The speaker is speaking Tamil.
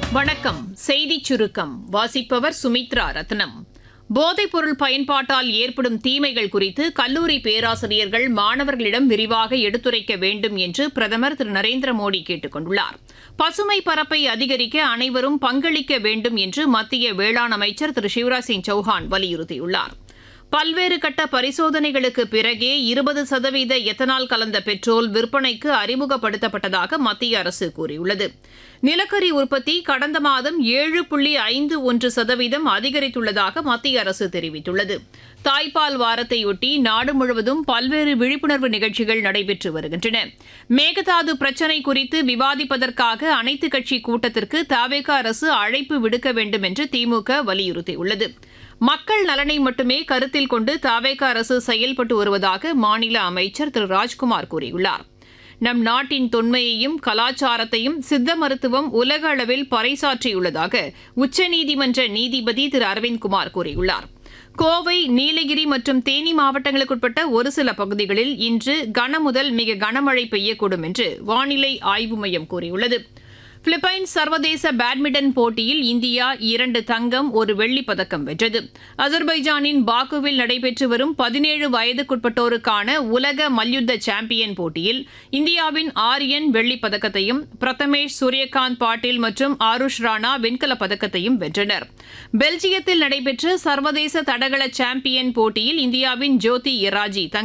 வணக்கம் செய்திச் சுருக்கம் வாசிப்பவர் சுமித்ரா ரத்னம் போதைப்பொருள் பயன்பாட்டால் ஏற்படும் தீமைகள் குறித்து கல்லூரி பேராசிரியர்கள் மாணவர்களிடம் விரிவாக எடுத்துரைக்க வேண்டும் என்று பிரதமர் திரு நரேந்திர மோடி கேட்டுக் கொண்டுள்ளார் பசுமை பரப்பை அதிகரிக்க அனைவரும் பங்களிக்க வேண்டும் என்று மத்திய வேளாண் அமைச்சர் திரு சிவராஜ் சிங் சௌஹான் வலியுறுத்தியுள்ளார் பல்வேறு கட்ட பரிசோதனைகளுக்கு பிறகே இருபது சதவீத எத்தனால் கலந்த பெட்ரோல் விற்பனைக்கு அறிமுகப்படுத்தப்பட்டதாக மத்திய அரசு கூறியுள்ளது நிலக்கரி உற்பத்தி கடந்த மாதம் ஏழு புள்ளி ஐந்து ஒன்று சதவீதம் அதிகரித்துள்ளதாக மத்திய அரசு தெரிவித்துள்ளது தாய்ப்பால் வாரத்தையொட்டி நாடு முழுவதும் பல்வேறு விழிப்புணர்வு நிகழ்ச்சிகள் நடைபெற்று வருகின்றன மேகதாது பிரச்சினை குறித்து விவாதிப்பதற்காக அனைத்துக் கட்சி கூட்டத்திற்கு தவேக அரசு அழைப்பு விடுக்க வேண்டும் என்று திமுக வலியுறுத்தியுள்ளது மக்கள் நலனை மட்டுமே கருத்தில் கொண்டு தாவேக அரசு செயல்பட்டு வருவதாக மாநில அமைச்சர் திரு ராஜ்குமார் கூறியுள்ளார் நம் நாட்டின் தொன்மையையும் கலாச்சாரத்தையும் சித்த மருத்துவம் உலக அளவில் பறைசாற்றியுள்ளதாக உச்சநீதிமன்ற நீதிபதி திரு அரவிந்த்குமார் கூறியுள்ளார் கோவை நீலகிரி மற்றும் தேனி மாவட்டங்களுக்குட்பட்ட ஒரு சில பகுதிகளில் இன்று கனமுதல் மிக கனமழை பெய்யக்கூடும் என்று வானிலை ஆய்வு மையம் கூறியுள்ளது பிலிப்பைன்ஸ் சர்வதேச பேட்மிண்டன் போட்டியில் இந்தியா இரண்டு தங்கம் ஒரு வெள்ளிப் பதக்கம் வென்றது அஜர்பைஜானின் பாக்குவில் நடைபெற்று வரும் பதினேழு வயதுக்குட்பட்டோருக்கான உலக மல்யுத்த சாம்பியன் போட்டியில் இந்தியாவின் ஆரியன் வெள்ளிப் பதக்கத்தையும் பிரதமேஷ் சூரியகாந்த் பாட்டீல் மற்றும் ஆருஷ் ராணா வெண்கலப் பதக்கத்தையும் வென்றனர் பெல்ஜியத்தில் நடைபெற்ற சர்வதேச தடகள சாம்பியன் போட்டியில் இந்தியாவின் ஜோதி எராஜி